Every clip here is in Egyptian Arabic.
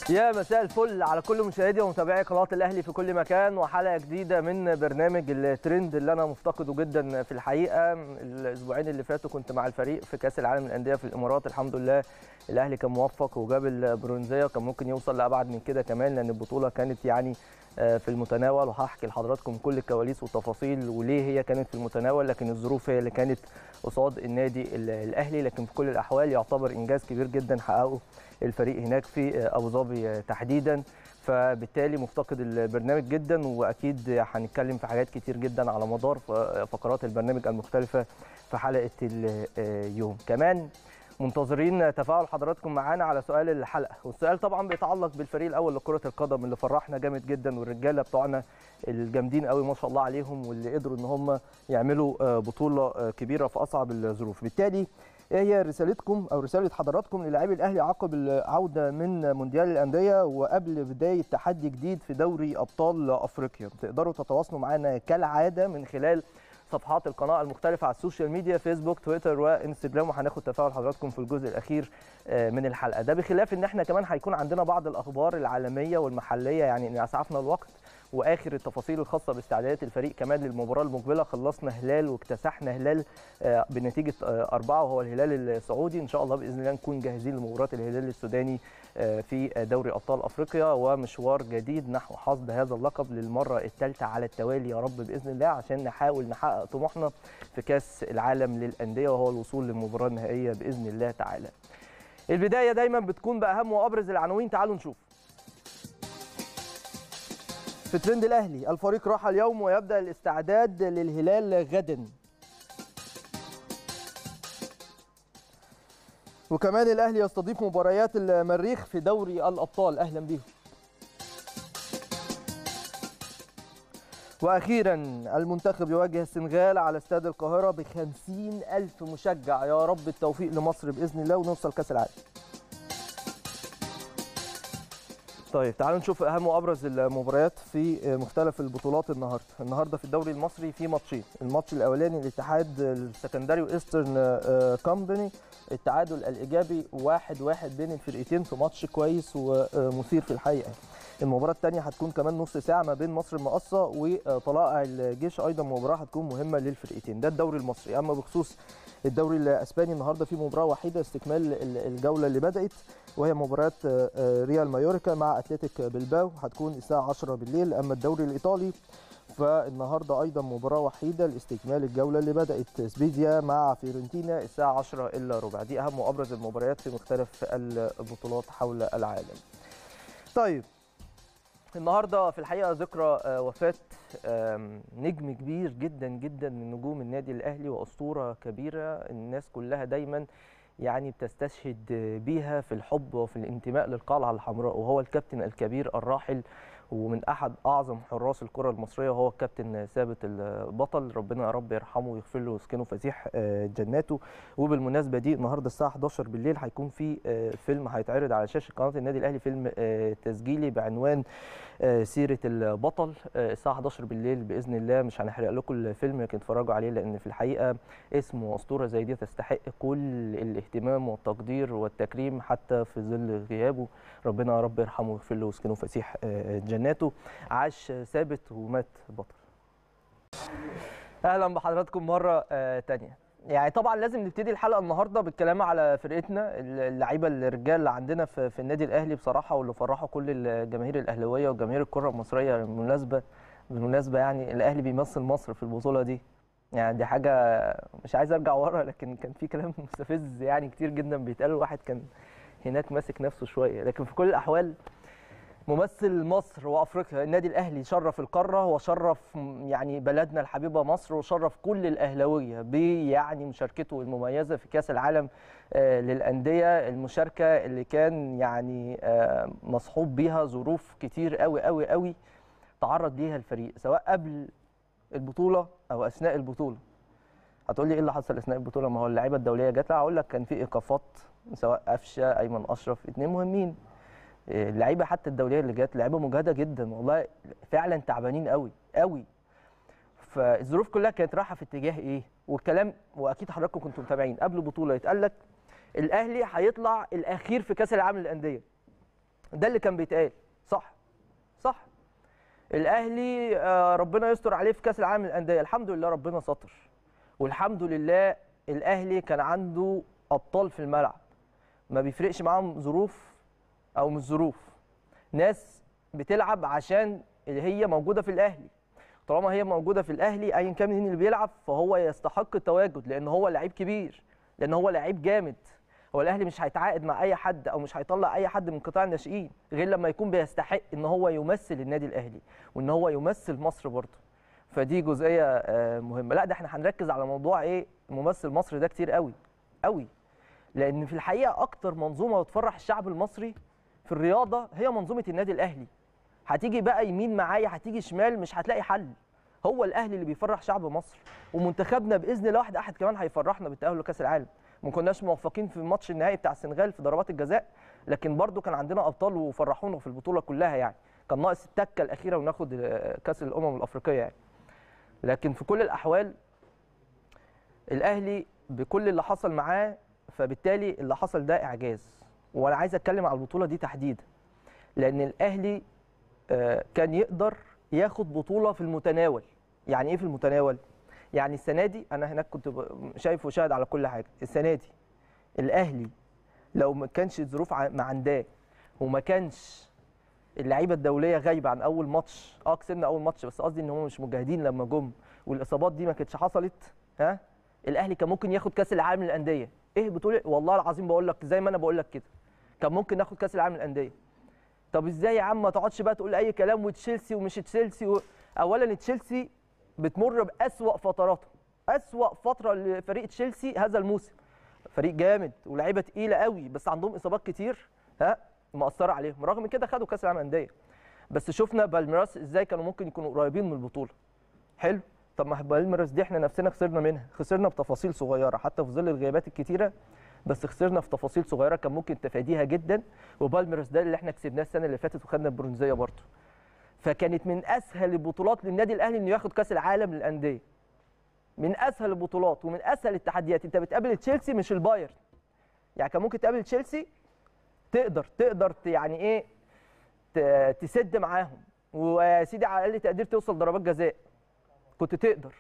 يا مساء الفل على كل مشاهدي ومتابعي قناه الاهلي في كل مكان وحلقه جديده من برنامج الترند اللي انا مفتقده جدا في الحقيقه الاسبوعين اللي فاتوا كنت مع الفريق في كاس العالم للانديه في الامارات الحمد لله الاهلي كان موفق وجاب البرونزيه وكان ممكن يوصل لابعد من كده كمان لان البطوله كانت يعني في المتناول وهحكي لحضراتكم كل الكواليس والتفاصيل وليه هي كانت في المتناول لكن الظروف هي اللي كانت قصاد النادي الاهلي لكن في كل الاحوال يعتبر انجاز كبير جدا حققه الفريق هناك في ابو ظبي تحديدا فبالتالي مفتقد البرنامج جدا واكيد هنتكلم في حاجات كتير جدا على مدار فقرات البرنامج المختلفه في حلقه اليوم كمان منتظرين تفاعل حضراتكم معانا على سؤال الحلقه والسؤال طبعا بيتعلق بالفريق الاول لكره القدم اللي فرحنا جامد جدا والرجاله بتوعنا الجامدين قوي ما شاء الله عليهم واللي قدروا ان هم يعملوا بطوله كبيره في اصعب الظروف بالتالي ايه هي رسالتكم او رساله حضراتكم للاعبي الاهلي عقب العوده من مونديال الانديه وقبل بدايه تحدي جديد في دوري ابطال افريقيا تقدروا تتواصلوا معنا كالعاده من خلال صفحات القناه المختلفه على السوشيال ميديا فيسبوك تويتر وانستجرام وهناخد تفاعل حضراتكم في الجزء الاخير من الحلقه ده بخلاف ان احنا كمان هيكون عندنا بعض الاخبار العالميه والمحليه يعني ان اسعفنا الوقت واخر التفاصيل الخاصه باستعدادات الفريق كمان للمباراه المقبله خلصنا هلال واكتسحنا هلال بنتيجه أربعة وهو الهلال السعودي ان شاء الله باذن الله نكون جاهزين لمباراه الهلال السوداني في دوري ابطال افريقيا ومشوار جديد نحو حصد هذا اللقب للمره الثالثه على التوالي يا رب باذن الله عشان نحاول نحقق طموحنا في كاس العالم للانديه وهو الوصول للمباراه النهائيه باذن الله تعالى. البدايه دايما بتكون باهم وابرز العناوين تعالوا نشوف. في ترند الاهلي الفريق راح اليوم ويبدا الاستعداد للهلال غدا وكمان الاهلي يستضيف مباريات المريخ في دوري الابطال اهلا بيهم واخيرا المنتخب يواجه السنغال على استاد القاهره ب ألف مشجع يا رب التوفيق لمصر باذن الله ونوصل كاس العالم طيب تعالوا نشوف اهم وابرز المباريات في مختلف البطولات النهارده النهارده في الدوري المصري في ماتشين الماتش الاولاني الاتحاد السكندري وايسترن كومباني التعادل الايجابي واحد واحد بين الفرقتين في ماتش كويس ومثير في الحقيقه المباراه الثانيه هتكون كمان نص ساعه ما بين مصر المقصه وطلائع الجيش ايضا مباراه هتكون مهمه للفرقتين ده الدوري المصري اما بخصوص الدوري الاسباني النهارده في مباراه وحيده استكمال الجوله اللي بدات وهي مباراه ريال مايوركا مع اتلتيك بلباو هتكون الساعه 10 بالليل اما الدوري الايطالي فالنهارده ايضا مباراه وحيده لاستكمال الجوله اللي بدات سبيزيا مع فيورنتينا الساعه 10 الا ربع دي اهم وابرز المباريات في مختلف البطولات حول العالم. طيب النهارده في الحقيقه ذكرى وفاه نجم كبير جدا جدا من نجوم النادي الاهلي واسطوره كبيره الناس كلها دايما يعني بتستشهد بيها في الحب وفي الانتماء للقلعه الحمراء وهو الكابتن الكبير الراحل ومن احد اعظم حراس الكره المصريه وهو الكابتن ثابت البطل ربنا يا رب يرحمه ويغفر له ويسكنه فسيح جناته وبالمناسبه دي النهارده الساعه 11 بالليل هيكون في فيلم هيتعرض على شاشه قناه النادي الاهلي فيلم تسجيلي بعنوان سيره البطل الساعه 11 بالليل باذن الله مش هنحرق لكم الفيلم لكن اتفرجوا عليه لان في الحقيقه اسم واسطوره زي دي تستحق كل الاهتمام والتقدير والتكريم حتى في ظل غيابه ربنا يا رب يرحمه ويغفر له ويسكنه فسيح جناته عاش ثابت ومات بطل اهلا بحضراتكم مره تانية يعني طبعا لازم نبتدي الحلقه النهارده بالكلام على فرقتنا اللعيبه الرجال اللي عندنا في, في النادي الاهلي بصراحه واللي فرحوا كل الجماهير الاهلاويه وجماهير الكره المصريه بالمناسبه بالمناسبه يعني الاهلي بيمثل مصر في البطوله دي يعني دي حاجه مش عايز ارجع ورا لكن كان في كلام مستفز يعني كتير جدا بيتقال الواحد كان هناك ماسك نفسه شويه لكن في كل الاحوال ممثل مصر وافريقيا النادي الاهلي شرف القاره وشرف يعني بلدنا الحبيبه مصر وشرف كل الاهلاويه بيعني مشاركته المميزه في كاس العالم للانديه المشاركه اللي كان يعني مصحوب بيها ظروف كتير قوي قوي قوي تعرض ليها الفريق سواء قبل البطوله او اثناء البطوله هتقول لي ايه اللي حصل اثناء البطوله ما هو اللعيبه الدوليه جت لا هقول لك كان في ايقافات سواء قفشه ايمن اشرف اثنين مهمين اللعيبه حتى الدوليه اللي جت لعيبه مجهده جدا والله فعلا تعبانين قوي قوي فالظروف كلها كانت رايحه في اتجاه ايه والكلام واكيد حضراتكم كنتم متابعين قبل البطوله يتقال لك الاهلي هيطلع الاخير في كاس العالم للانديه ده اللي كان بيتقال صح صح الاهلي آه، ربنا يستر عليه في كاس العالم للانديه الحمد لله ربنا ستر والحمد لله الاهلي كان عنده ابطال في الملعب ما بيفرقش معاهم ظروف او مش ظروف ناس بتلعب عشان اللي هي موجوده في الاهلي طالما هي موجوده في الاهلي ايا كان مين اللي بيلعب فهو يستحق التواجد لان هو لعيب كبير لان هو لعيب جامد هو الاهلي مش هيتعاقد مع اي حد او مش هيطلع اي حد من قطاع الناشئين غير لما يكون بيستحق ان هو يمثل النادي الاهلي وان هو يمثل مصر برضه فدي جزئيه آه، مهمه لا ده احنا هنركز على موضوع ايه ممثل مصر ده كتير قوي قوي لان في الحقيقه اكتر منظومه بتفرح الشعب المصري في الرياضه هي منظومه النادي الاهلي هتيجي بقى يمين معايا هتيجي شمال مش هتلاقي حل هو الاهلي اللي بيفرح شعب مصر ومنتخبنا باذن الله واحد احد كمان هيفرحنا بالتاهل لكاس العالم ما كناش موفقين في الماتش النهائي بتاع السنغال في ضربات الجزاء لكن برضو كان عندنا ابطال وفرحونا في البطوله كلها يعني كان ناقص التكه الاخيره وناخد آه، كاس الامم الافريقيه يعني لكن في كل الاحوال الاهلي بكل اللي حصل معاه فبالتالي اللي حصل ده اعجاز وانا عايز اتكلم على البطوله دي تحديدا لان الاهلي آه، كان يقدر ياخد بطوله في المتناول يعني ايه في المتناول يعني السنه دي انا هناك كنت ب- شايف وشاهد على كل حاجه السنه دي الاهلي لو ما كانش الظروف ع- ما عنداه وما كانش اللعيبه الدوليه غايبه عن اول ماتش اه كسبنا اول ماتش بس قصدي ان هم مش مجاهدين لما جم والاصابات دي ما كانتش حصلت ها الاهلي كان ممكن ياخد كاس العالم للانديه ايه بتقول والله العظيم بقول لك زي ما انا بقول لك كده كان ممكن ناخد كاس العالم للانديه طب ازاي يا عم ما تقعدش بقى تقول اي كلام وتشيلسي ومش تشيلسي و... اولا تشيلسي بتمر باسوا فتراتها اسوا فتره لفريق تشيلسي هذا الموسم فريق جامد ولاعيبه تقيله قوي بس عندهم اصابات كتير ها مأثره عليهم رغم كده خدوا كاس العالم للانديه بس شفنا بالميراس ازاي كانوا ممكن يكونوا قريبين من البطوله حلو طب ما بالميراس دي احنا نفسنا خسرنا منها خسرنا بتفاصيل صغيره حتى في ظل الغيابات الكتيره بس خسرنا في تفاصيل صغيره كان ممكن تفاديها جدا وبالميراس ده اللي احنا كسبناه السنه اللي فاتت وخدنا البرونزيه برضه فكانت من اسهل البطولات للنادي الاهلي انه ياخد كاس العالم للانديه من اسهل البطولات ومن اسهل التحديات انت بتقابل تشيلسي مش البايرن يعني كان ممكن تقابل تشيلسي تقدر تقدر ت- يعني ايه ت- تسد معاهم ويا سيدي على الاقل تقدير توصل ضربات جزاء كنت تقدر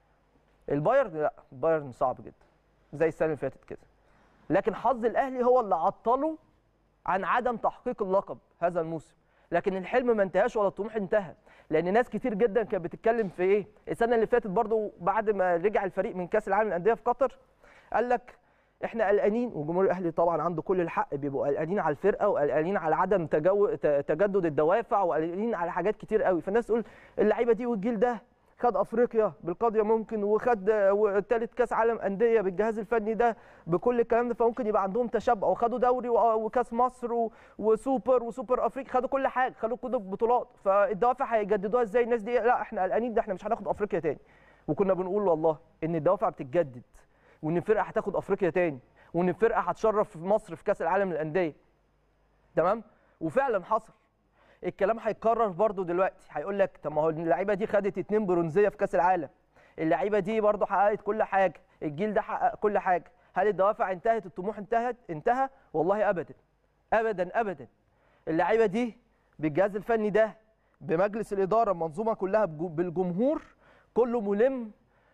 البايرن لا البايرن صعب جدا زي السنه اللي فاتت كده لكن حظ الاهلي هو اللي عطله عن عدم تحقيق اللقب هذا الموسم لكن الحلم ما انتهاش ولا الطموح انتهى لان ناس كتير جدا كانت بتتكلم في ايه السنه اللي فاتت برضو بعد ما رجع الفريق من كاس العالم للانديه في قطر قال لك احنا قلقانين وجمهور الاهلي طبعا عنده كل الحق بيبقوا قلقانين على الفرقه وقلقانين على عدم تجو... ت- تجدد الدوافع وقلقانين على حاجات كتير قوي فالناس تقول اللعيبه دي والجيل ده خد افريقيا بالقضيه ممكن وخد ثالث كاس عالم انديه بالجهاز الفني ده بكل الكلام ده فممكن يبقى عندهم تشبع وخدوا دوري و- وكاس مصر و- وسوبر وسوبر افريقيا خدوا كل حاجه خدوا كل البطولات فالدوافع هيجددوها ازاي الناس دي لا احنا قلقانين ده احنا مش هناخد افريقيا تاني وكنا بنقول والله ان الدوافع بتتجدد وان الفرقه هتاخد افريقيا تاني وان الفرقه هتشرف في مصر في كاس العالم للانديه تمام وفعلا حصل الكلام هيتكرر برضو دلوقتي هيقول لك طب ما هو اللعيبه دي خدت اتنين برونزيه في كاس العالم اللعيبه دي برضو حققت كل حاجه الجيل ده حقق كل حاجه هل الدوافع انتهت الطموح انتهت انتهى والله ابدا ابدا ابدا اللعيبه دي بالجهاز الفني ده بمجلس الاداره المنظومه كلها بجو- بالجمهور كله ملم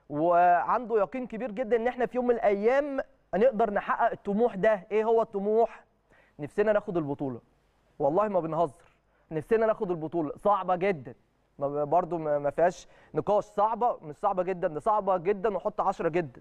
وعنده يقين كبير جدا ان احنا في يوم من الايام نقدر نحقق الطموح ده ايه هو الطموح نفسنا ناخد البطوله والله ما بنهزر نفسنا ناخد البطوله صعبه جدا ما- برضو ما ما فيهاش نقاش صعبه مش صعبه جدا ده صعبه جدا وحط 10 جدا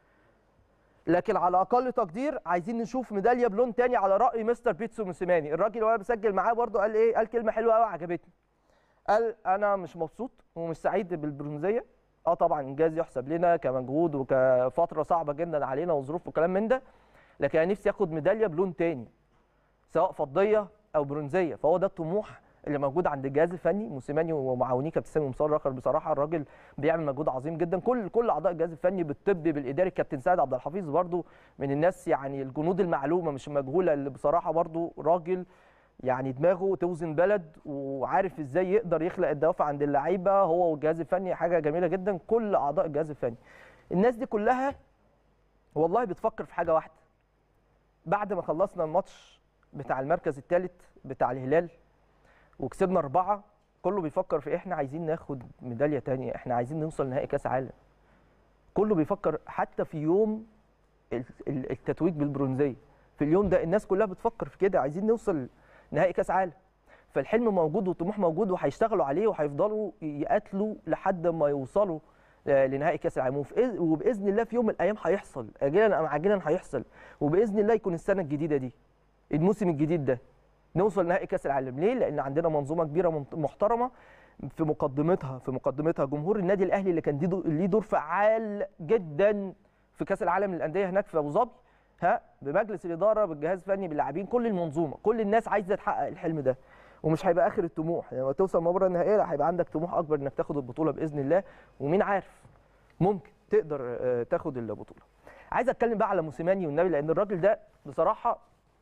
لكن على اقل تقدير عايزين نشوف ميداليه بلون تاني على راي مستر بيتسو موسيماني الراجل وانا بسجل معاه برضو قال ايه قال كلمه حلوه قوي عجبتني قال انا مش مبسوط ومش سعيد بالبرونزيه اه طبعا انجاز يحسب لنا كمجهود وكفتره صعبه جدا علينا وظروف وكلام من ده لكن انا نفسي اخد ميداليه بلون تاني سواء فضيه او برونزيه فهو ده الطموح اللي موجود عند الجهاز الفني موسيماني ومعاونيه كابتن سامي مصطفى رخر بصراحه الراجل بيعمل مجهود عظيم جدا كل كل اعضاء الجهاز الفني بالطبي بالاداري كابتن سيد عبد الحفيظ برضو من الناس يعني الجنود المعلومه مش المجهوله اللي بصراحه برضو راجل يعني دماغه توزن بلد وعارف ازاي يقدر يخلق الدوافع عند اللعيبه هو والجهاز الفني حاجه جميله جدا كل اعضاء الجهاز الفني الناس دي كلها والله بتفكر في حاجه واحده بعد ما خلصنا الماتش بتاع المركز الثالث بتاع الهلال وكسبنا اربعه كله بيفكر في احنا عايزين ناخد ميداليه تانية احنا عايزين نوصل نهائي كاس عالم كله بيفكر حتى في يوم ال- ال- التتويج بالبرونزيه في اليوم ده الناس كلها بتفكر في كده عايزين نوصل نهائي كاس عالم فالحلم موجود والطموح موجود وهيشتغلوا عليه وهيفضلوا يقاتلوا لحد ما يوصلوا آه، لنهائي كاس العالم وفي إذ- وباذن الله في يوم من الايام هيحصل اجلا ام عاجلا هيحصل وباذن الله يكون السنه الجديده دي الموسم الجديد ده نوصل نهائي كاس العالم ليه لان عندنا منظومه كبيره منت- محترمه في مقدمتها في مقدمتها جمهور النادي الاهلي اللي كان دي دو- ليه دور فعال جدا في كاس العالم للانديه هناك في ابو ظبي ها بمجلس الاداره بالجهاز الفني باللاعبين كل المنظومه كل الناس عايزه تحقق الحلم ده ومش هيبقى اخر الطموح لما توصل المباراه النهائيه لا هيبقى عندك طموح اكبر انك تاخد البطوله باذن الله ومين عارف ممكن تقدر آه، تاخد البطوله عايز اتكلم بقى على موسيماني والنبي لان الراجل ده بصراحه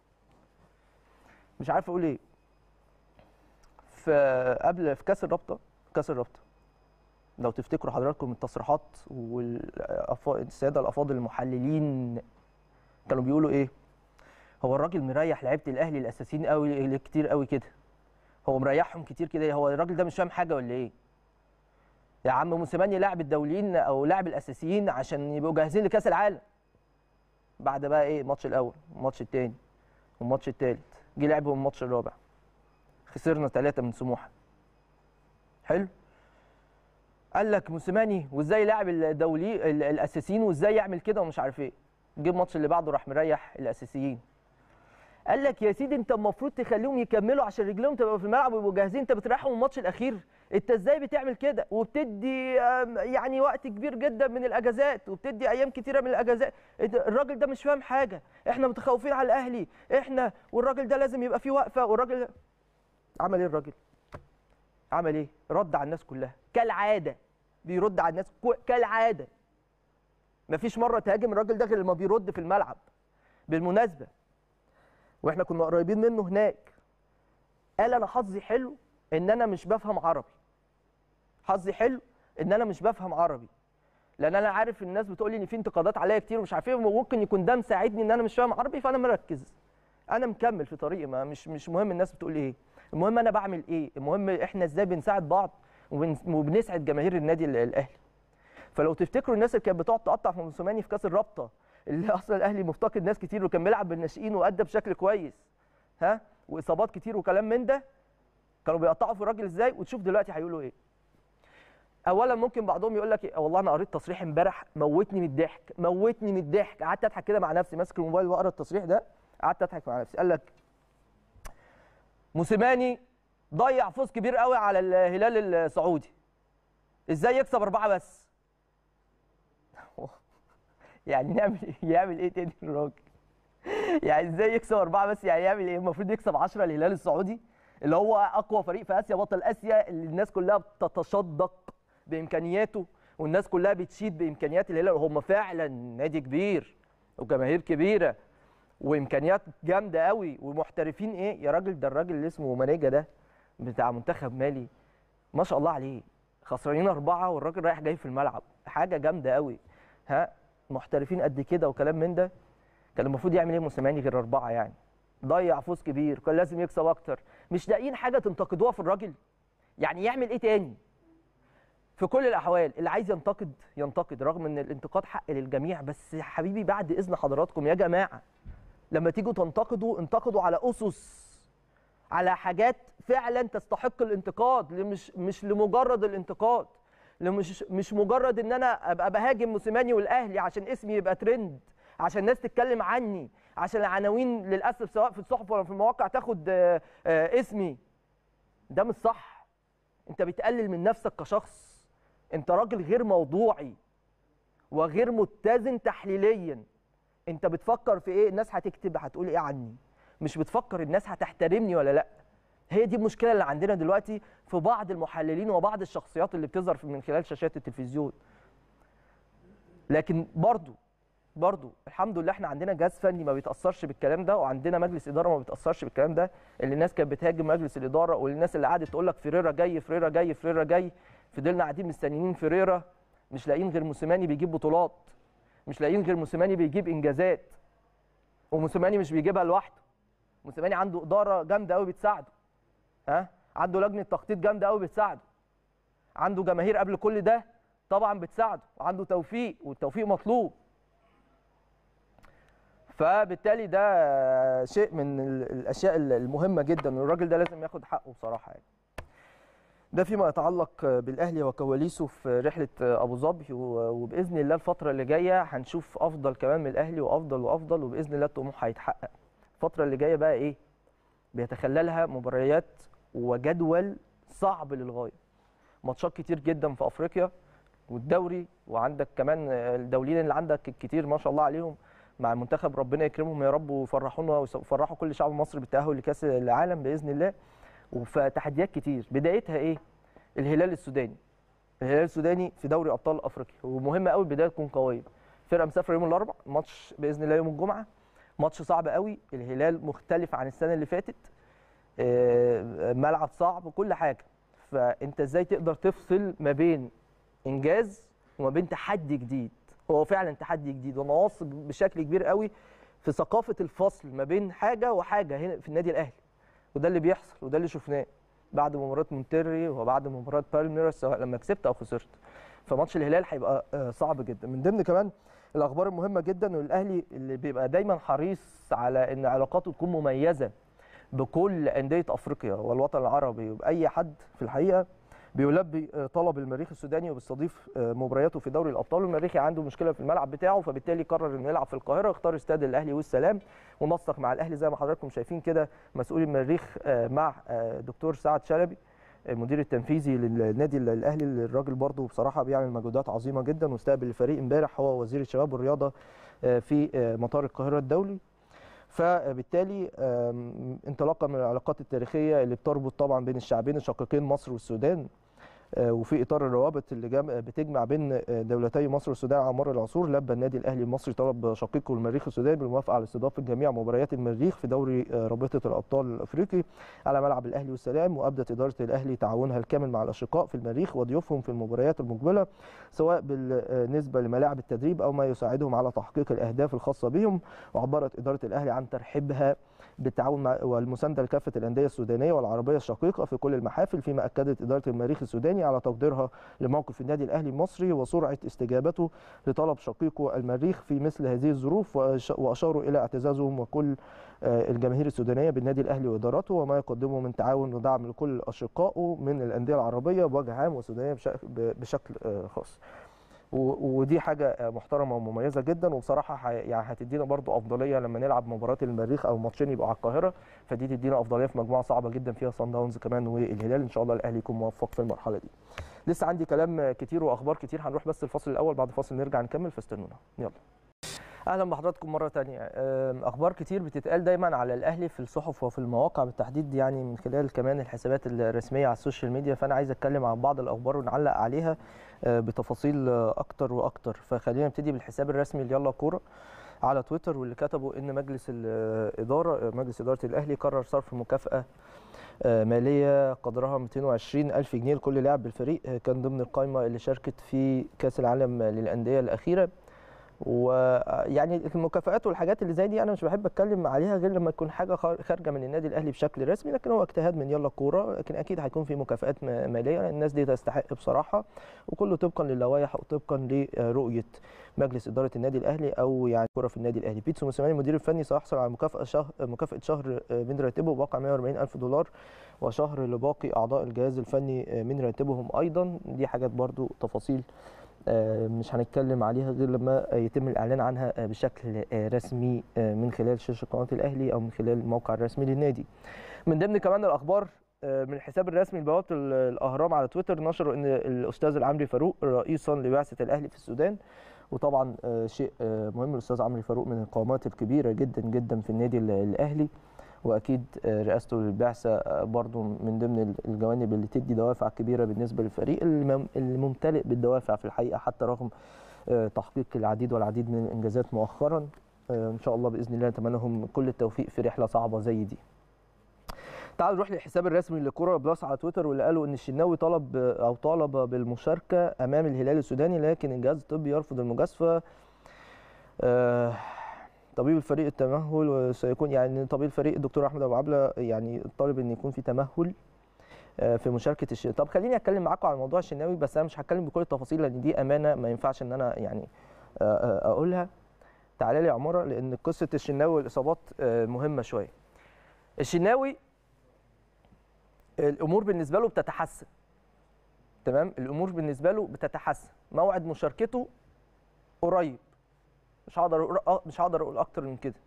مش عارف اقول ايه في قبل في كاس الرابطه كاس الرابطه لو تفتكروا حضراتكم التصريحات والساده الافاضل المحللين كانوا بيقولوا ايه هو الراجل مريح لعيبه الاهلي الاساسيين قوي كتير قوي كده هو مريحهم كتير كده هو الراجل ده مش فاهم حاجه ولا ايه يا عم موسيماني لاعب الدوليين او لاعب الاساسيين عشان يبقوا جاهزين لكاس العالم بعد بقى ايه الماتش الاول الماتش الثاني والماتش الثالث جه لعبهم الماتش الرابع خسرنا ثلاثة من سموحة حلو قال لك موسيماني وازاي لاعب الدولي ال- الاساسيين وازاي يعمل كده ومش عارف ايه جه الماتش اللي بعده راح مريح الاساسيين قال لك يا سيدي انت المفروض تخليهم يكملوا عشان رجلهم تبقى في الملعب ويبقوا جاهزين انت بتريحهم الماتش الاخير انت ازاي بتعمل كده وبتدي آم، يعني وقت كبير جدا من الاجازات وبتدي ايام كتيره من الاجازات انت- الراجل ده مش فاهم حاجه احنا متخوفين على الاهلي احنا والراجل ده لازم يبقى فيه وقفه والراجل ده عمل ايه الراجل عمل ايه رد على الناس كلها كالعاده بيرد على الناس كو- كالعاده مفيش مره تهاجم الراجل ده غير لما بيرد في الملعب بالمناسبه واحنا كنا قريبين منه هناك قال انا حظي حلو ان انا مش بفهم عربي حظي حلو ان انا مش بفهم عربي لان انا عارف الناس بتقول لي ان في انتقادات عليا كتير ومش عارف ايه وممكن يكون ده مساعدني ان انا مش فاهم عربي فانا مركز انا مكمل في طريقي ما مش مش مهم الناس بتقول لي ايه المهم انا بعمل ايه المهم احنا ازاي بنساعد بعض وبن- وبنسعد جماهير النادي ال- الاهلي فلو تفتكروا الناس اللي كانت بتقعد تقطع في موسيماني في كاس الرابطه اللي اصلا الاهلي مفتقد ناس كتير وكان بيلعب بالناشئين وادى بشكل كويس ها واصابات كتير وكلام من ده كانوا بيقطعوا في الراجل ازاي وتشوف دلوقتي هيقولوا ايه اولا ممكن بعضهم يقول لك إيه، والله انا قريت تصريح امبارح موتني من الضحك موتني من الضحك قعدت اضحك كده مع نفسي ماسك الموبايل واقرا التصريح ده قعدت اضحك مع نفسي قال لك موسيماني ضيع فوز كبير قوي على الهلال السعودي ازاي يكسب اربعه بس يعني نعمل إيه؟ يعمل ايه تاني الراجل يعني ازاي يكسب اربعه بس يعني يعمل ايه المفروض يكسب 10 الهلال السعودي اللي هو اقوى فريق في اسيا بطل اسيا اللي الناس كلها بتتشدق بامكانياته والناس كلها بتشيد بامكانيات الهلال وهم فعلا نادي كبير وجماهير كبيره وامكانيات جامده قوي ومحترفين ايه يا راجل ده الراجل اللي اسمه مانيجا ده بتاع منتخب مالي ما شاء الله عليه خسرانين اربعه والراجل رايح جاي في الملعب حاجه جامده قوي ها محترفين قد كده وكلام من ده كان المفروض يعمل ايه موسيماني غير اربعه يعني ضيع فوز كبير كان لازم يكسب اكتر مش لاقيين حاجه تنتقدوها في الراجل يعني يعمل ايه تاني في كل الاحوال اللي عايز ينتقد ينتقد رغم ان الانتقاد حق للجميع بس يا حبيبي بعد اذن حضراتكم يا جماعه لما تيجوا تنتقدوا انتقدوا على اسس على حاجات فعلا تستحق الانتقاد مش مش لمجرد الانتقاد مش مش مجرد ان انا ابقى بهاجم موسيماني والاهلي عشان اسمي يبقى ترند عشان الناس تتكلم عني عشان العناوين للاسف سواء في الصحف ولا في المواقع تاخد آه، آه، اسمي ده مش صح انت بتقلل من نفسك كشخص انت راجل غير موضوعي وغير متزن تحليليا انت بتفكر في ايه الناس هتكتب هتقول ايه عني مش بتفكر الناس هتحترمني ولا لا هي دي المشكله اللي عندنا دلوقتي في بعض المحللين وبعض الشخصيات اللي بتظهر في- من خلال شاشات التلفزيون لكن برضو برضو الحمد لله احنا عندنا جهاز فني ما بيتاثرش بالكلام ده وعندنا مجلس اداره ما بيتاثرش بالكلام ده اللي الناس كانت بتهاجم مجلس الاداره والناس اللي قعدت تقول لك فيريرا جاي فيريرا جاي فيريرا جاي فضلنا قاعدين مستنيين فيريرا مش لاقيين غير موسيماني بيجيب بطولات مش لاقيين غير موسيماني بيجيب انجازات وموسيماني مش بيجيبها لوحده موسيماني عنده اداره جامده قوي بتساعده ها عنده لجنه تخطيط جامده قوي بتساعده عنده جماهير قبل كل ده طبعا بتساعده وعنده توفيق والتوفيق مطلوب فبالتالي ده شيء من الاشياء المهمه جدا والراجل ده لازم ياخد حقه بصراحه يعني ده فيما يتعلق بالاهلي وكواليسه في رحله ابو ظبي وباذن الله الفتره اللي جايه هنشوف افضل كمان من الاهلي وافضل وافضل وباذن الله الطموح هيتحقق الفتره اللي جايه بقى ايه بيتخللها مباريات وجدول صعب للغايه ماتشات كتير جدا في افريقيا والدوري وعندك كمان الدوليين اللي عندك كتير ما شاء الله عليهم مع المنتخب ربنا يكرمهم يا رب ويفرحونا ويفرحوا كل شعب مصر بالتاهل لكاس العالم باذن الله وفتحديات كتير بدايتها ايه الهلال السوداني الهلال السوداني في دوري ابطال افريقيا ومهم قوي البدايه تكون قويه فرقه مسافره يوم الاربعاء ماتش باذن الله يوم الجمعه ماتش صعب قوي الهلال مختلف عن السنه اللي فاتت ملعب صعب كل حاجه فانت ازاي تقدر تفصل ما بين انجاز وما بين تحدي جديد هو فعلا تحدي جديد وانا واثق بشكل كبير قوي في ثقافه الفصل ما بين حاجه وحاجه هنا في النادي الاهلي وده اللي بيحصل وده اللي شفناه بعد مباراه مونتيري وبعد مباراه بالميراس سواء لما كسبت او خسرت فماتش الهلال هيبقى صعب جدا من ضمن كمان الاخبار المهمه جدا والاهلي اللي بيبقى دايما حريص على ان علاقاته تكون مميزه بكل انديه افريقيا والوطن العربي وباي حد في الحقيقه بيلبي طلب المريخ السوداني وبيستضيف مبارياته في دوري الابطال المريخي عنده مشكله في الملعب بتاعه فبالتالي قرر انه يلعب في القاهره اختار استاد الاهلي والسلام ونسق مع الاهلي زي ما حضراتكم شايفين كده مسؤول المريخ مع دكتور سعد شلبي المدير التنفيذي للنادي الاهلي الراجل برضه بصراحه بيعمل مجهودات عظيمه جدا واستقبل الفريق امبارح هو وزير الشباب والرياضه في مطار القاهره الدولي فبالتالي انطلاقا من العلاقات التاريخيه اللي بتربط طبعا بين الشعبين الشقيقين مصر والسودان وفي اطار الروابط اللي بتجمع بين دولتي مصر والسودان على مر العصور لبى النادي الاهلي المصري طلب شقيقه المريخ السوداني بالموافقه على استضافه جميع مباريات المريخ في دوري رابطه الابطال الافريقي على ملعب الاهلي والسلام وابدت اداره الاهلي تعاونها الكامل مع الاشقاء في المريخ وضيوفهم في المباريات المقبله سواء بالنسبه لملاعب التدريب او ما يساعدهم على تحقيق الاهداف الخاصه بهم وعبرت اداره الاهلي عن ترحيبها بالتعاون مع والمسانده لكافه الانديه السودانيه والعربيه الشقيقه في كل المحافل فيما اكدت اداره المريخ السوداني على تقديرها لموقف النادي الاهلي المصري وسرعه استجابته لطلب شقيقه المريخ في مثل هذه الظروف واشاروا الى اعتزازهم وكل الجماهير السودانيه بالنادي الاهلي وادارته وما يقدمه من تعاون ودعم لكل اشقائه من الانديه العربيه بوجه عام والسودانيه بشكل خاص. ودي حاجه محترمه ومميزه جدا وبصراحه يعني هتدينا برضو افضليه لما نلعب مباراه المريخ او ماتشين يبقوا على القاهره فدي تدينا افضليه في مجموعه صعبه جدا فيها صن داونز كمان والهلال ان شاء الله الاهلي يكون موفق في المرحله دي. لسه عندي كلام كتير واخبار كتير هنروح بس الفاصل الاول بعد الفاصل نرجع نكمل فاستنونا يلا. اهلا بحضراتكم مره ثانيه اخبار كتير بتتقال دايما على الاهلي في الصحف وفي المواقع بالتحديد يعني من خلال كمان الحسابات الرسميه على السوشيال ميديا فانا عايز اتكلم عن بعض الاخبار ونعلق عليها بتفاصيل اكتر واكتر فخلينا نبتدي بالحساب الرسمي ليلا كوره على تويتر واللي كتبوا ان مجلس الاداره مجلس اداره الاهلي قرر صرف مكافاه ماليه قدرها 220 الف جنيه لكل لاعب بالفريق كان ضمن القائمه اللي شاركت في كاس العالم للانديه الاخيره ويعني المكافآت والحاجات اللي زي دي انا مش بحب اتكلم عليها غير لما تكون حاجه خارجه من النادي الاهلي بشكل رسمي لكن هو اجتهاد من يلا كوره لكن اكيد هيكون في مكافآت ماليه الناس دي تستحق بصراحه وكله طبقا للوائح وطبقا لرؤيه مجلس اداره النادي الاهلي او يعني كوره في النادي الاهلي بيتسو موسيماني المدير الفني سيحصل على مكافاه شهر مكافاه شهر من راتبه بواقع 140 الف دولار وشهر لباقي اعضاء الجهاز الفني من راتبهم ايضا دي حاجات برضو تفاصيل مش هنتكلم عليها غير لما يتم الاعلان عنها بشكل رسمي من خلال شاشه قناه الاهلي او من خلال الموقع الرسمي للنادي. من ضمن كمان الاخبار من الحساب الرسمي لبوابه الاهرام على تويتر نشروا ان الاستاذ العمري فاروق رئيسا لبعثه الاهلي في السودان وطبعا شيء مهم الاستاذ عمرو فاروق من القامات الكبيره جدا جدا في النادي الاهلي واكيد رئاسته للبعثه برضو من ضمن الجوانب اللي تدي دوافع كبيره بالنسبه للفريق الممتلئ بالدوافع في الحقيقه حتى رغم تحقيق العديد والعديد من الانجازات مؤخرا ان شاء الله باذن الله نتمنى لهم كل التوفيق في رحله صعبه زي دي تعالوا نروح للحساب الرسمي لكوره بلس على تويتر واللي قالوا ان الشناوي طلب او طالب بالمشاركه امام الهلال السوداني لكن الجهاز الطبي يرفض المجازفه طبيب الفريق التمهل وسيكون يعني طبيب الفريق الدكتور احمد ابو عبله يعني طالب ان يكون في تمهل آه، في مشاركه الشناوي طب خليني اتكلم معاكم عن موضوع الشناوي بس انا مش هتكلم بكل التفاصيل لان دي امانه ما ينفعش ان انا يعني آه، آه، اقولها تعالى لي يا عماره لان قصه الشناوي والاصابات آه، مهمه شويه الشناوي الامور بالنسبه له بتتحسن تمام الامور بالنسبه له بتتحسن موعد مشاركته قريب مش هقدر اقول آه، مش هقدر اقول اكتر من كده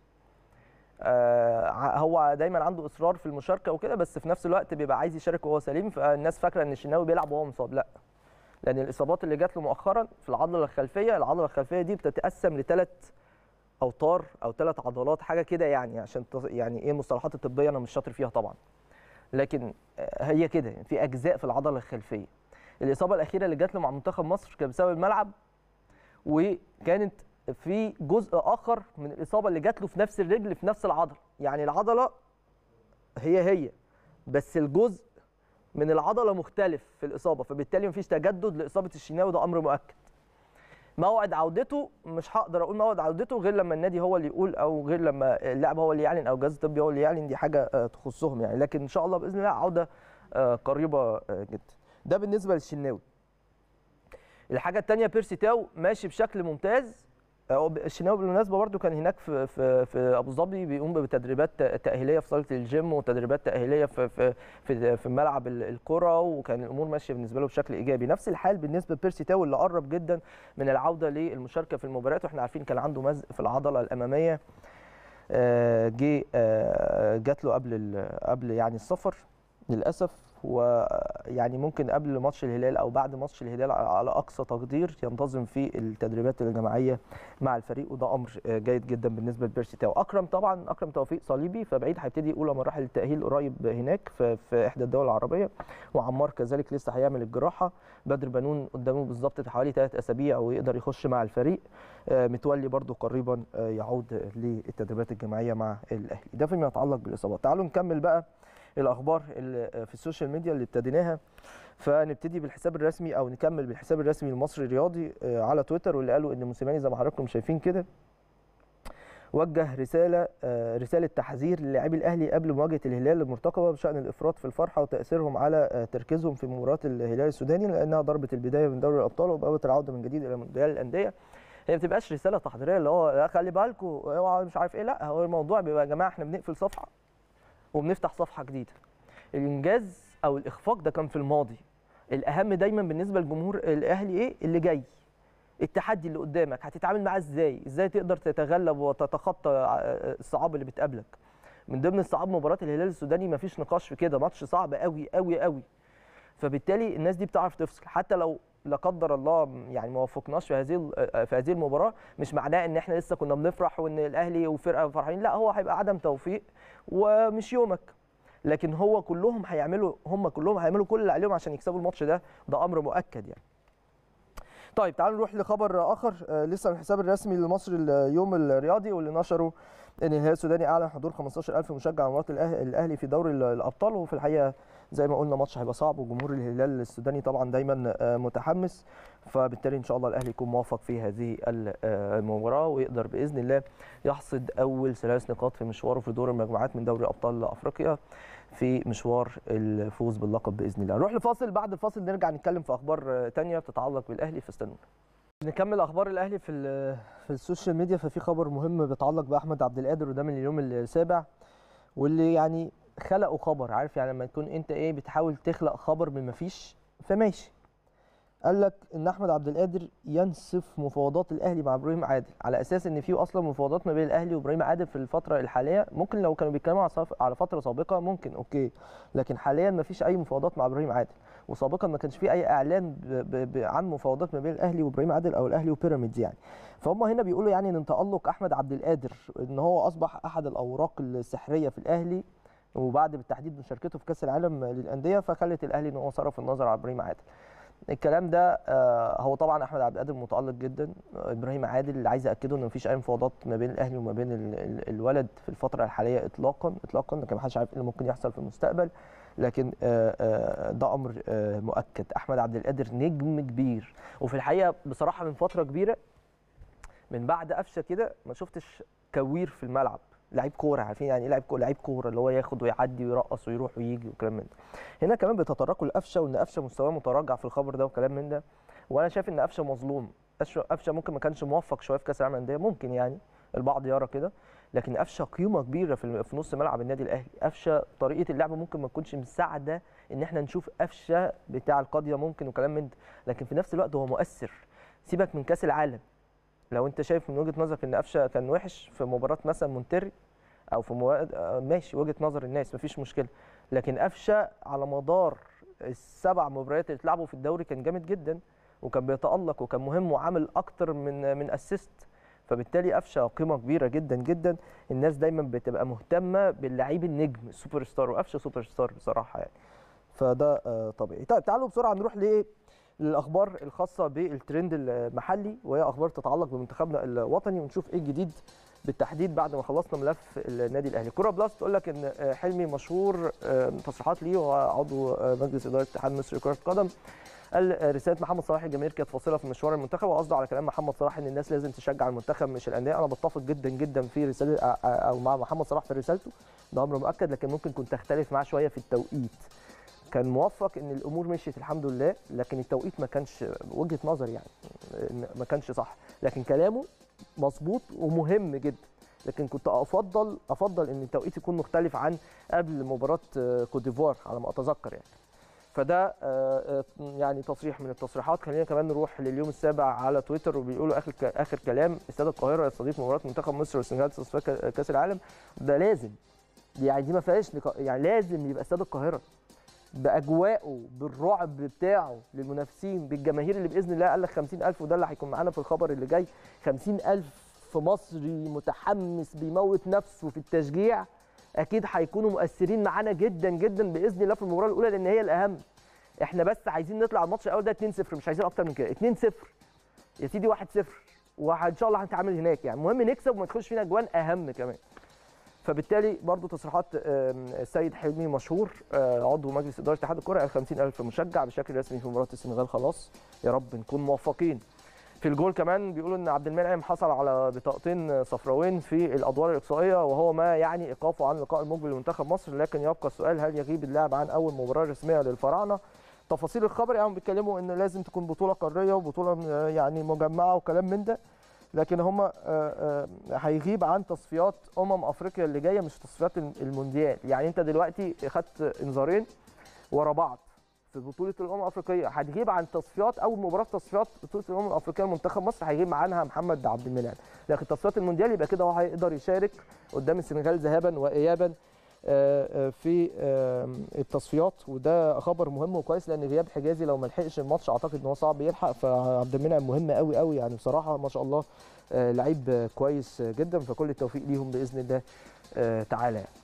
آه ع- هو دايما عنده اصرار في المشاركه وكده بس في نفس الوقت بيبقى عايز يشارك وهو سليم فالناس فاكره ان الشناوي بيلعب وهو مصاب لا لان الاصابات اللي جات له مؤخرا في العضله الخلفيه العضله الخلفيه دي بتتقسم لثلاث اوتار او ثلاث عضلات حاجه كده يعني عشان تص- يعني ايه المصطلحات الطبيه انا مش شاطر فيها طبعا لكن آه، هي كده في اجزاء في العضله الخلفيه الاصابه الاخيره اللي جات له مع منتخب مصر كانت بسبب الملعب وكانت في جزء اخر من الاصابه اللي جات له في نفس الرجل في نفس العضله يعني العضله هي هي بس الجزء من العضله مختلف في الاصابه فبالتالي مفيش تجدد لاصابه الشناوي ده امر مؤكد موعد عودته مش هقدر اقول موعد عودته غير لما النادي هو اللي يقول او غير لما اللاعب هو اللي يعلن او الجهاز الطبي هو اللي يعلن دي حاجه آه، تخصهم يعني لكن ان شاء الله باذن الله عوده آه، قريبه آه، جدا ده بالنسبه للشناوي الحاجه الثانيه بيرسي تاو ماشي بشكل ممتاز هو ب- الشناوي بالمناسبه برده كان هناك في في في ابو ظبي بيقوم بتدريبات ت- تاهيليه في صاله الجيم وتدريبات تاهيليه في في في, في ملعب ال- الكره وكان الامور ماشيه بالنسبه له بشكل ايجابي نفس الحال بالنسبه لبيرسي تاو اللي قرب جدا من العوده للمشاركه في المباريات واحنا عارفين كان عنده مزق في العضله الاماميه آه، جه آه، جات له قبل ال- قبل يعني السفر للاسف ويعني ممكن قبل ماتش الهلال او بعد ماتش الهلال على اقصى تقدير ينتظم في التدريبات الجماعيه مع الفريق وده امر آه، جيد جدا بالنسبه لبيرسي تاو اكرم طبعا اكرم توفيق صليبي فبعيد هيبتدي اولى مراحل التاهيل قريب هناك في, في احدى الدول العربيه وعمار كذلك لسه هيعمل الجراحه بدر بنون قدامه بالظبط حوالي ثلاث اسابيع ويقدر يخش مع الفريق آه، متولي برضو قريبا آه، يعود للتدريبات الجماعيه مع الاهلي ده فيما يتعلق بالاصابات تعالوا نكمل بقى الاخبار اللي في السوشيال ميديا اللي ابتديناها فنبتدي بالحساب الرسمي او نكمل بالحساب الرسمي المصري الرياضي آه، على تويتر واللي قالوا ان موسيماني زي ما حضراتكم شايفين كده وجه رساله آه، رساله تحذير للاعبي الاهلي قبل مواجهه الهلال المرتقبه بشان الافراط في الفرحه وتاثيرهم على آه، تركيزهم في مباراه الهلال السوداني لانها ضربه البدايه من دوري الابطال وبوابه العوده من جديد الى مونديال الانديه هي ما بتبقاش رساله تحضيريه اللي هو لا خلي بالكم اوعى مش عارف ايه لا هو الموضوع بيبقى يا جماعه احنا بنقفل صفحه وبنفتح صفحه جديده الانجاز او الاخفاق ده كان في الماضي الاهم دايما بالنسبه للجمهور الاهلي ايه اللي جاي التحدي اللي قدامك هتتعامل معاه ازاي ازاي تقدر تتغلب وتتخطى الصعاب اللي بتقابلك من ضمن الصعاب مباراه الهلال السوداني مفيش نقاش في كده ماتش صعب قوي قوي قوي فبالتالي الناس دي بتعرف تفصل حتى لو لا قدر الله يعني ما وفقناش في هذه في هذه المباراه مش معناه ان احنا لسه كنا بنفرح وان الاهلي وفرقه فرحانين لا هو هيبقى عدم توفيق ومش يومك لكن هو كلهم هيعملوا هم كلهم هيعملوا كل اللي عليهم عشان يكسبوا الماتش ده ده امر مؤكد يعني طيب تعالوا نروح لخبر اخر آه لسه من الحساب الرسمي لمصر اليوم الرياضي واللي نشره ان الهلال السوداني اعلن حضور 15000 مشجع مباراه الاهلي في دوري الابطال وفي الحقيقه زي ما قلنا ماتش هيبقى صعب وجمهور الهلال السوداني طبعا دايما آه متحمس فبالتالي ان شاء الله الاهلي يكون موفق في هذه المباراه ويقدر باذن الله يحصد اول ثلاث نقاط في مشواره في دور المجموعات من دوري ابطال افريقيا في مشوار الفوز باللقب باذن الله نروح لفاصل بعد الفاصل نرجع نتكلم في اخبار تانية بتتعلق بالاهلي فاستنونا نكمل اخبار الاهلي في في السوشيال ميديا ففي خبر مهم بيتعلق باحمد عبد القادر وده من اليوم السابع واللي يعني خلقوا خبر عارف يعني لما تكون انت ايه بتحاول تخلق خبر من ما فيش فماشي قال لك ان احمد عبد القادر ينسف مفاوضات الاهلي مع ابراهيم عادل على اساس ان في اصلا مفاوضات ما بين الاهلي وابراهيم عادل في الفتره الحاليه ممكن لو كانوا بيتكلموا على فتره سابقه ممكن اوكي لكن حاليا ما فيش اي مفاوضات مع ابراهيم عادل وسابقا ما كانش في اي اعلان ب ب عن مفاوضات ما بين الاهلي وابراهيم عادل او الاهلي وبيراميدز يعني فهم هنا بيقولوا يعني ان تالق احمد عبد القادر ان هو اصبح احد الاوراق السحريه في الاهلي وبعد بالتحديد مشاركته في كاس العالم للانديه فخلت الاهلي ان هو صرف النظر على ابراهيم عادل الكلام ده هو طبعا احمد عبد القادر متالق جدا ابراهيم عادل اللي عايز اكده ان مفيش اي مفاوضات ما بين الاهلي وما بين الولد في الفتره الحاليه اطلاقا اطلاقا لكن محدش عارف ايه اللي ممكن يحصل في المستقبل لكن ده امر مؤكد احمد عبد القادر نجم كبير وفي الحقيقه بصراحه من فتره كبيره من بعد قفشه كده ما شفتش كوير في الملعب لعيب كوره عارفين يعني ايه لعيب كوره لعيب كوره اللي هو ياخد ويعدي ويرقص ويروح ويجي وكلام من ده هنا كمان بيتطرقوا لقفشه وان قفشه مستواه متراجع في الخبر ده وكلام من ده وانا شايف ان قفشه مظلوم قفشه قفشة ممكن ما كانش موفق شويه في كاس العالم للانديه ممكن يعني البعض يرى كده لكن قفشه قيمه كبيره في في نص ملعب النادي الاهلي قفشه طريقه اللعب ممكن ما تكونش مساعده ان احنا نشوف قفشه بتاع القاضيه ممكن وكلام من ده لكن في نفس الوقت هو مؤثر سيبك من كاس العالم لو انت شايف من وجهه نظرك ان قفشه كان وحش في مباراه مثلا مونتري او في مباراه آه، ماشي وجهه نظر الناس مفيش مشكله لكن قفشه على مدار السبع مباريات اللي اتلعبوا في الدوري كان جامد جدا وكان بيتالق وكان مهم وعامل اكتر من من اسيست فبالتالي قفشه قيمه كبيره جدا جدا الناس دايما بتبقى مهتمه باللعيب النجم السوبر ستار وقفشه سوبر ستار بصراحه يعني فده آه، طبيعي طيب تعالوا بسرعه نروح لايه للاخبار الخاصه بالترند المحلي وهي اخبار تتعلق بمنتخبنا الوطني ونشوف ايه الجديد بالتحديد بعد ما خلصنا ملف النادي الاهلي كوره بلس تقول لك ان آه، حلمي مشهور آه، تصريحات ليه وهو عضو آه، مجلس اداره اتحاد مصر لكره القدم قال آه، رساله محمد صلاح الجماهير كانت فاصله في مشوار المنتخب وقصده على كلام محمد صلاح ان الناس لازم تشجع المنتخب مش الانديه انا بتفق جدا جدا في رساله آه، آه، او مع محمد صلاح في رسالته ده امر مؤكد لكن ممكن كنت اختلف معاه شويه في التوقيت كان موفق ان الامور مشيت الحمد لله لكن التوقيت ما كانش وجهه نظري يعني ما كانش صح لكن كلامه مظبوط ومهم جدا لكن كنت افضل افضل ان التوقيت يكون مختلف عن قبل مباراه آه، كوت ديفوار على ما اتذكر يعني فده آه، آه، يعني تصريح من التصريحات خلينا كمان نروح لليوم السابع على تويتر وبيقولوا اخر ك- اخر كلام استاد القاهره يستضيف مباراه منتخب مصر والسنغال في تصفيات كا- كاس العالم ده لازم دي يعني دي ما فيهاش نقا- يعني لازم يبقى استاد القاهره باجواءه بالرعب بتاعه للمنافسين بالجماهير اللي باذن الله قال لك 50000 وده اللي هيكون معانا في الخبر اللي جاي 50000 في مصري متحمس بيموت نفسه في التشجيع اكيد هيكونوا مؤثرين معانا جدا جدا باذن الله في المباراه الاولى لان هي الاهم احنا بس عايزين نطلع الماتش الاول ده 2-0 مش عايزين اكتر من كده 2-0 يا سيدي 1-0 وان شاء الله هنتعامل هناك يعني المهم نكسب وما تخش فينا اجوان اهم كمان فبالتالي برضو تصريحات آم، السيد حلمي مشهور آه، عضو مجلس اداره اتحاد الكره قال 50000 مشجع بشكل رسمي في مباراه السنغال خلاص يا رب نكون موفقين في الجول كمان بيقولوا ان عبد المنعم حصل على بطاقتين صفراوين في الادوار الاقصائيه وهو ما يعني ايقافه عن اللقاء المقبل لمنتخب مصر لكن يبقى السؤال هل يغيب اللاعب عن اول مباراه رسميه للفراعنه تفاصيل الخبر يعني بيتكلموا ان لازم تكون بطوله قاريه وبطوله آه، يعني مجمعه وكلام من ده لكن هم هيغيب عن تصفيات امم افريقيا اللي جايه مش تصفيات الم- المونديال يعني انت دلوقتي خدت انذارين ورا بعض في بطوله الامم الافريقيه هتغيب عن تصفيات اول مباراه تصفيات بطوله الامم الافريقيه لمنتخب مصر هيغيب عنها محمد عبد المنعم لكن تصفيات المونديال يبقى كده هو هيقدر يشارك قدام السنغال ذهابا وايابا آه، آه، في آه، التصفيات وده خبر مهم وكويس لان غياب حجازي لو ما لحقش الماتش اعتقد ان هو صعب يلحق فعبد المنعم مهم قوي قوي يعني بصراحه ما شاء الله آه، لعيب آه، كويس جدا فكل التوفيق ليهم باذن الله آه، تعالى يعني.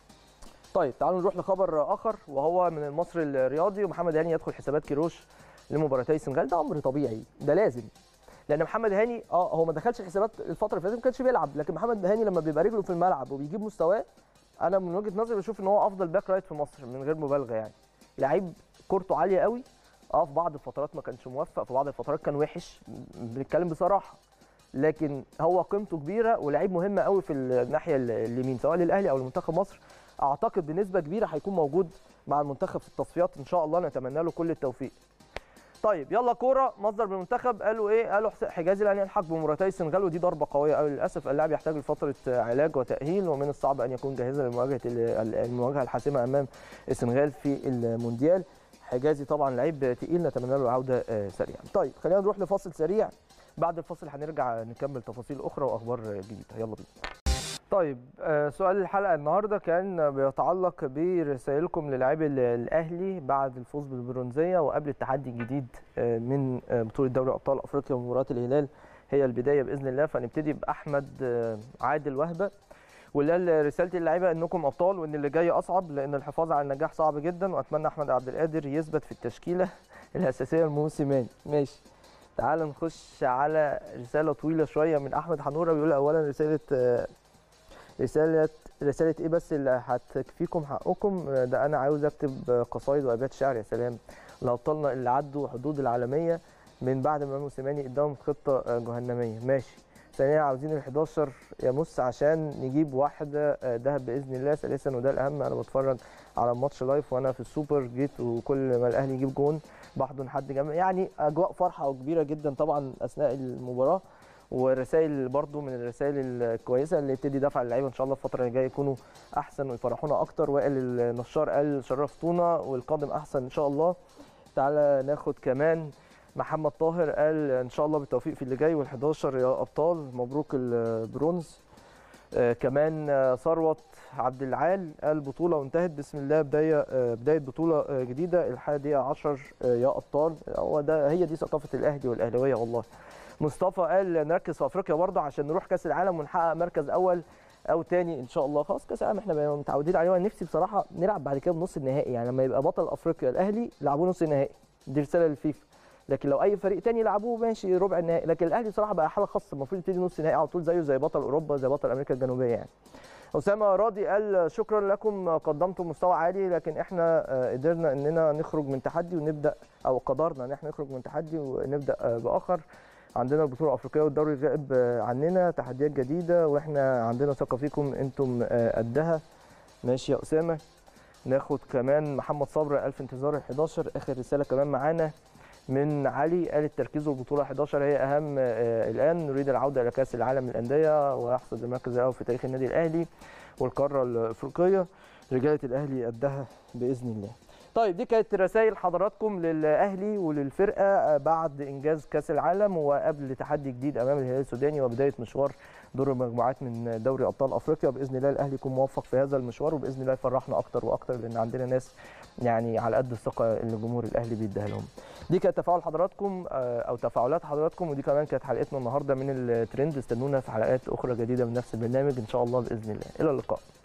طيب تعالوا نروح لخبر اخر وهو من المصري الرياضي ومحمد هاني يدخل حسابات كيروش لمباراتي السنغال ده امر طبيعي ده لازم لان محمد هاني اه هو ما دخلش حسابات الفتره اللي فاتت ما كانش بيلعب لكن محمد هاني لما بيبقى رجله في الملعب وبيجيب مستواه انا من وجهه نظري بشوف ان هو افضل باك رايت في مصر من غير مبالغه يعني لعيب كورته عاليه قوي اه في بعض الفترات ما كانش موفق في بعض الفترات كان وحش بنتكلم بصراحه لكن هو قيمته كبيره ولعيب مهم قوي في الناحيه اليمين سواء للاهلي او لمنتخب مصر اعتقد بنسبه كبيره هيكون موجود مع المنتخب في التصفيات ان شاء الله نتمنى له كل التوفيق طيب يلا كوره مصدر بالمنتخب قالوا ايه قالوا حس- حجازي لن يلحق بمباراتي السنغال ودي ضربه قويه قوي للاسف اللاعب يحتاج لفتره علاج وتاهيل ومن الصعب ان يكون جاهزا لمواجهه ال- المواجهه الحاسمه امام السنغال في المونديال حجازي طبعا لعيب تقيل نتمنى له العوده آه، سريعا طيب خلينا نروح لفاصل سريع بعد الفاصل هنرجع نكمل تفاصيل اخرى واخبار جديده يلا بينا طيب آه، سؤال الحلقه النهارده كان بيتعلق برسائلكم للاعبي ال- الاهلي بعد الفوز بالبرونزيه وقبل التحدي الجديد آه، من آه، بطوله دوري ابطال افريقيا ومباراه الهلال هي البدايه باذن الله فنبتدي باحمد آه، عادل وهبه واللي قال رسالتي للعيبه انكم ابطال وان اللي جاي اصعب لان الحفاظ على النجاح صعب جدا واتمنى احمد عبد القادر يثبت في التشكيله الاساسيه الموسماني ماشي تعال نخش على رساله طويله شويه من احمد حنوره بيقول اولا رساله آه، رساله رساله ايه بس اللي هتكفيكم حقكم آه، ده انا عاوز اكتب قصايد وابيات شعر يا سلام لابطالنا اللي عدوا حدود العالميه من بعد ما موسيماني اداهم خطه آه، جهنميه ماشي ثانيا عاوزين ال 11 يمس عشان نجيب واحده آه، دهب باذن الله ثالثا وده الاهم انا بتفرج على الماتش لايف وانا في السوبر جيت وكل ما الاهلي يجيب جون بحضن حد جنبي يعني اجواء فرحه كبيره جدا طبعا اثناء المباراه ورسائل برضو من الرسائل الكويسه اللي تدي دفع للعيبه ان شاء الله الفتره اللي جايه يكونوا احسن ويفرحونا اكتر وائل النشار قال شرفتونا والقادم احسن ان شاء الله تعالى ناخد كمان محمد طاهر قال ان شاء الله بالتوفيق في اللي جاي وال11 يا ابطال مبروك البرونز آه كمان آه، ثروت عبد العال قال بطوله وانتهت بسم الله بدايه آه بدايه بطوله آه جديده الحادية عشر آه يا ابطال هو ده هي دي ثقافه الاهلي والاهلاويه والله مصطفى قال نركز في افريقيا برضه عشان نروح كاس العالم ونحقق مركز اول او تاني ان شاء الله خلاص كاس العالم احنا بقينا متعودين عليه وانا نفسي بصراحه نلعب بعد كده بنص النهائي يعني لما يبقى بطل افريقيا الاهلي لعبوه نص النهائي دي رساله للفيفا لكن لو اي فريق تاني لعبوه ماشي ربع النهائي لكن الاهلي بصراحه بقى حاله خاصه المفروض يبتدي نص النهائي على طول زيه زي بطل اوروبا زي بطل امريكا الجنوبيه يعني اسامه راضي قال شكرا لكم قدمتم مستوى عالي لكن احنا آه، قدرنا اننا نخرج من تحدي ونبدا او قدرنا ان احنا نخرج من تحدي ونبدا آه، باخر عندنا البطوله الافريقيه والدوري غائب آه، عننا تحديات جديده واحنا عندنا ثقه فيكم انتم آه، قدها ماشي يا اسامه ناخد كمان محمد صبري الف انتظار ال 11 اخر رساله كمان معانا من علي قال التركيز والبطوله 11 هي اهم آه، الان نريد العوده الى كاس العالم للانديه ويحصد المركز الاول في تاريخ النادي الاهلي والقاره الافريقيه رجاله الاهلي قدها باذن الله طيب دي كانت رسائل حضراتكم للاهلي وللفرقه آه، بعد انجاز كاس العالم وقبل تحدي جديد امام الهلال السوداني وبدايه مشوار دور المجموعات من دوري ابطال افريقيا باذن الله الاهلي يكون موفق في هذا المشوار وباذن الله يفرحنا اكتر واكتر لان عندنا ناس يعني على قد الثقه اللي جمهور الاهلي بيديها لهم دي كانت تفاعل حضراتكم آه، او تفاعلات حضراتكم ودي كمان كانت حلقتنا النهارده من الترند استنونا في حلقات اخرى جديده من نفس البرنامج ان شاء الله باذن الله الى اللقاء